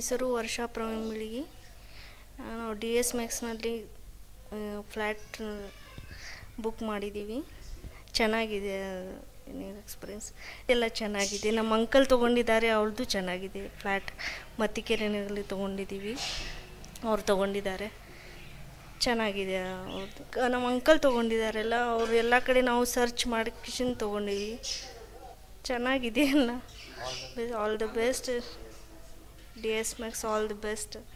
ಹೆಸರು ವರ್ಷಾ ಪ್ರಮಿಳಿಗಿ ನಾವು ಡಿ ಎಸ್ ಮ್ಯಾಕ್ಸ್ನಲ್ಲಿ ಫ್ಲ್ಯಾಟ್ ಬುಕ್ ಮಾಡಿದ್ದೀವಿ ಚೆನ್ನಾಗಿದೆ ಎಕ್ಸ್ಪೀರಿಯನ್ಸ್ ಎಲ್ಲ ಚೆನ್ನಾಗಿದೆ ನಮ್ಮ ಅಂಕಲ್ ತೊಗೊಂಡಿದ್ದಾರೆ ಅವ್ರದ್ದು ಚೆನ್ನಾಗಿದೆ ಫ್ಲ್ಯಾಟ್ ಮತ್ತಿಕೆರೆನಲ್ಲಿ ತೊಗೊಂಡಿದ್ದೀವಿ ಅವ್ರು ತೊಗೊಂಡಿದ್ದಾರೆ ಚೆನ್ನಾಗಿದೆ ಅವ್ರದ್ದು ಕ- ನಮ್ಮ ಅಂಕಲ್ ತೊಗೊಂಡಿದ್ದಾರೆಲ್ಲ ಅವ್ರು ಎಲ್ಲ ಕಡೆ ನಾವು ಸರ್ಚ್ ಮಾಡಿ ಕಿಶನ್ ತೊಗೊಂಡಿವಿ ಚೆನ್ನಾಗಿದೆ ಎಲ್ಲ all the best D S Max all the best